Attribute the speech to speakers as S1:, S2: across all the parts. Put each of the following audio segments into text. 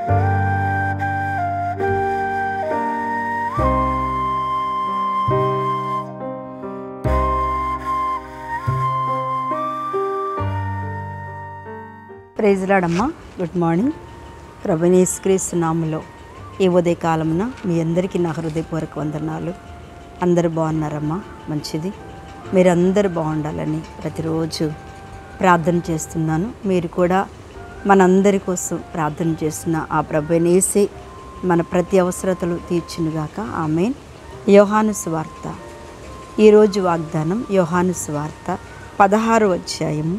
S1: praise లాడమ్మా good morning ప్రభునేశ్వరీస్తు నామలో ఈ ఉదయ కాలమున మీ అందరికీ నా హృదయపూర్వక వందనాలు అందరు బాగున్నారమ్మా మంచిది మీరందరూ బాగుండాలని ప్రతిరోజు ప్రార్థన చేస్తున్నాను మీరు కూడా మనందరి కోసం ప్రార్థన చేస్తున్న ఆ ప్రభునేసి మన ప్రతి అవసరతలు తీర్చునుగాక ఆమె యోహాను సువార్త ఈరోజు వాగ్దానం యోహాను సువార్త పదహారు అధ్యాయము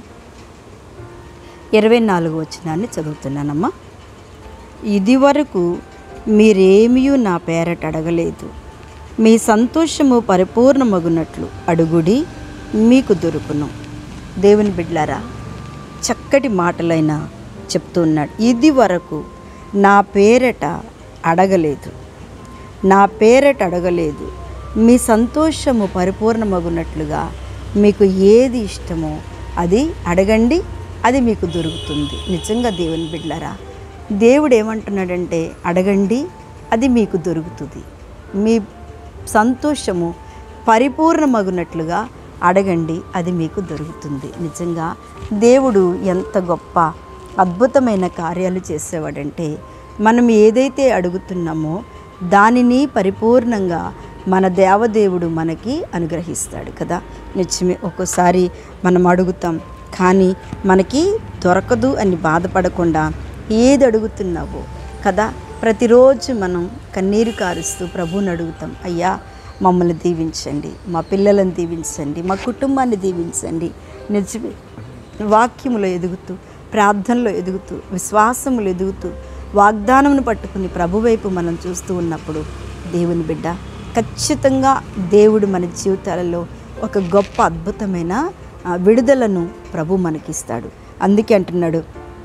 S1: ఇరవై నాలుగు వచనాన్ని చదువుతున్నానమ్మా ఇది వరకు మీరేమీ నా పేరట అడగలేదు మీ సంతోషము పరిపూర్ణమగునట్లు అడుగుడి మీకు దొరుకును దేవుని బిడ్లారా చక్కటి మాటలైన చెప్తున్నాడు ఇది వరకు నా పేరట అడగలేదు నా పేరట అడగలేదు మీ సంతోషము పరిపూర్ణమగునట్లుగా మీకు ఏది ఇష్టమో అది అడగండి అది మీకు దొరుకుతుంది నిజంగా దేవుని బిడ్డలారా దేవుడు ఏమంటున్నాడంటే అడగండి అది మీకు దొరుకుతుంది మీ సంతోషము పరిపూర్ణమగునట్లుగా అడగండి అది మీకు దొరుకుతుంది నిజంగా దేవుడు ఎంత గొప్ప అద్భుతమైన కార్యాలు చేసేవాడంటే మనం ఏదైతే అడుగుతున్నామో దానిని పరిపూర్ణంగా మన దేవదేవుడు మనకి అనుగ్రహిస్తాడు కదా నిజమే ఒక్కోసారి మనం అడుగుతాం కానీ మనకి దొరకదు అని బాధపడకుండా ఏది అడుగుతున్నావో కదా ప్రతిరోజు మనం కన్నీరు కారుస్తూ ప్రభువుని అడుగుతాం అయ్యా మమ్మల్ని దీవించండి మా పిల్లలను దీవించండి మా కుటుంబాన్ని దీవించండి నిజమే వాక్యములో ఎదుగుతూ ప్రార్థనలో ఎదుగుతూ విశ్వాసములు ఎదుగుతూ వాగ్దానమును పట్టుకుని ప్రభు వైపు మనం చూస్తూ ఉన్నప్పుడు దేవుని బిడ్డ ఖచ్చితంగా దేవుడు మన జీవితాలలో ఒక గొప్ప అద్భుతమైన ఆ, విడుదలను ప్రభు మనకిస్తాడు అందుకే అంటున్నాడు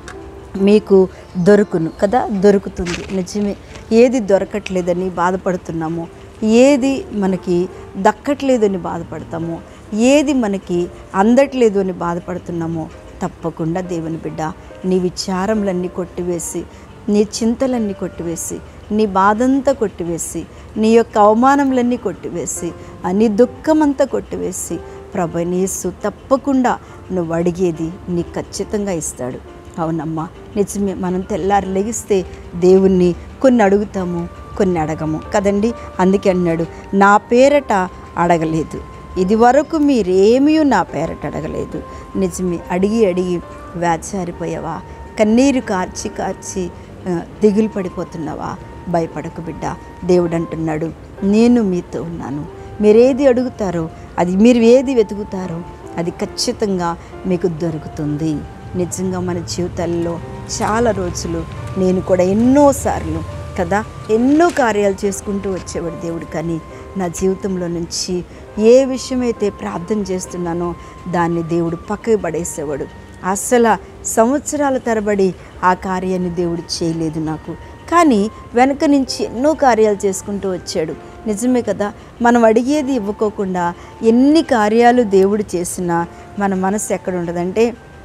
S1: మీకు దొరుకును కదా దొరుకుతుంది నిజమే ఏది దొరకట్లేదని బాధపడుతున్నామో ఏది మనకి దక్కట్లేదని బాధపడతామో ఏది మనకి అందట్లేదు అని బాధపడుతున్నామో తప్పకుండా దేవుని బిడ్డ నీ విచారములన్నీ కొట్టివేసి నీ చింతలన్నీ కొట్టివేసి నీ బాధంతా కొట్టివేసి నీ యొక్క అవమానములన్నీ కొట్టివేసి ఆ నీ దుఃఖమంతా కొట్టివేసి ప్రభనేసు తప్పకుండా నువ్వు అడిగేది నీకు ఖచ్చితంగా ఇస్తాడు అవునమ్మా నిజమే మనం తెల్లారి లెగిస్తే దేవుణ్ణి కొన్ని అడుగుతాము కొన్ని అడగము కదండి అందుకే అన్నాడు నా పేరట అడగలేదు ఇది వరకు మీరేమీ నా పేరట అడగలేదు నిజమే అడిగి అడిగి వ్యాచారిపోయావా కన్నీరు కార్చి కార్చి ఆ, దిగులు పడిపోతున్నావా భయపడకు బిడ్డ దేవుడు అంటున్నాడు నేను మీతో ఉన్నాను మీరేది అడుగుతారో అది మీరు ఏది వెతుకుతారో అది ఖచ్చితంగా మీకు దొరుకుతుంది నిజంగా మన జీవితాల్లో చాలా రోజులు నేను కూడా ఎన్నోసార్లు కదా ఎన్నో కార్యాలు చేసుకుంటూ వచ్చేవాడు దేవుడు కానీ నా జీవితంలో నుంచి ఏ విషయమైతే ప్రార్థన చేస్తున్నానో దాన్ని దేవుడు పక్కకి పడేసేవాడు అసలు సంవత్సరాల తరబడి ఆ కార్యాన్ని దేవుడు చేయలేదు నాకు కానీ వెనక నుంచి ఎన్నో కార్యాలు చేసుకుంటూ వచ్చాడు నిజమే కదా మనం అడిగేది ఇవ్వకోకుండా ఎన్ని కార్యాలు దేవుడు చేసినా మన మనసు ఎక్కడ ఉండదంటే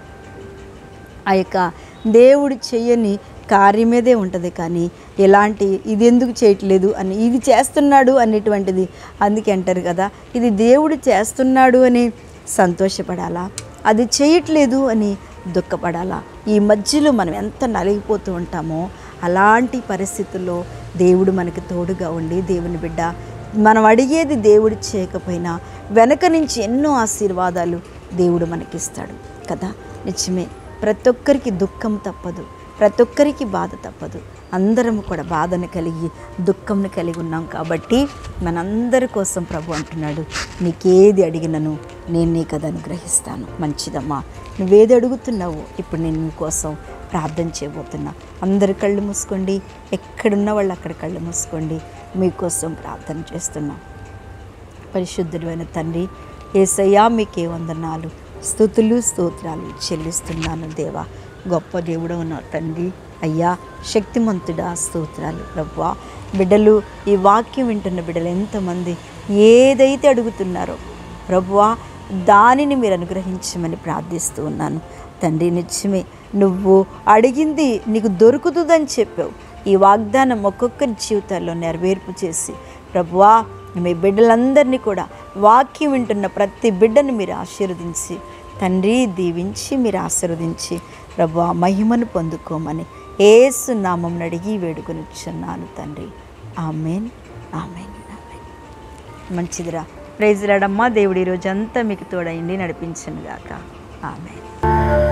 S1: ఆ యొక్క దేవుడు చెయ్యని కార్యం మీదే ఉంటుంది కానీ ఎలాంటి ఇది ఎందుకు చేయట్లేదు అని ఇది చేస్తున్నాడు అనేటువంటిది అందుకే అంటారు కదా ఇది దేవుడు చేస్తున్నాడు అని సంతోషపడాలా అది చేయట్లేదు అని దుఃఖపడాలా ఈ మధ్యలో మనం ఎంత నలిగిపోతూ ఉంటామో అలాంటి పరిస్థితుల్లో దేవుడు మనకి తోడుగా ఉండి దేవుని బిడ్డ మనం అడిగేది దేవుడు చేయకపోయినా వెనక నుంచి ఎన్నో ఆశీర్వాదాలు దేవుడు మనకిస్తాడు కదా నిజమే ప్రతి ఒక్కరికి దుఃఖం తప్పదు ప్రతి ఒక్కరికి బాధ తప్పదు అందరం కూడా బాధను కలిగి దుఃఖంను కలిగి ఉన్నాం కాబట్టి మనందరి కోసం ప్రభు అంటున్నాడు నీకేది అడిగినను నేను నీకు అది అనుగ్రహిస్తాను మంచిదమ్మా నువ్వేది అడుగుతున్నావో ఇప్పుడు నేను నీకోసం ప్రార్థన చేయబోతున్నా అందరు కళ్ళు మూసుకోండి ఎక్కడున్న వాళ్ళు అక్కడ కళ్ళు మూసుకోండి మీకోసం ప్రార్థన చేస్తున్నాం పరిశుద్ధుడైన తండ్రి ఏసయ్యా మీకే వందనాలు స్థుతులు స్తోత్రాలు చెల్లిస్తున్నాను దేవా గొప్ప దేవుడు నా తండ్రి అయ్యా శక్తిమంతుడా స్తోత్రాలు ప్రభువా బిడ్డలు ఈ వాక్యం వింటున్న బిడ్డలు ఎంతమంది ఏదైతే అడుగుతున్నారో ప్రభువా దానిని మీరు అనుగ్రహించమని ప్రార్థిస్తూ ఉన్నాను తండ్రి నిత్యమే నువ్వు అడిగింది నీకు దొరుకుతుందని చెప్పావు ఈ వాగ్దానం ఒక్కొక్కరి జీవితాల్లో నెరవేర్పు చేసి ప్రభువా మీ బిడ్డలందరినీ కూడా వాక్యం వింటున్న ప్రతి బిడ్డను మీరు ఆశీర్వదించి తండ్రి దీవించి మీరు ఆశీర్వదించి ప్రభు మహిమను పొందుకోమని ఏసు నామం అడిగి వేడుకొనిచ్చున్నాను తండ్రి ఆమెన్ ఆమెన్ ఆమెన్ మంచిదిరా ప్రైజ్ రాడమ్మా దేవుడు ఈరోజు అంతా మీకు తోడైండి నడిపించను గాక ఆమెన్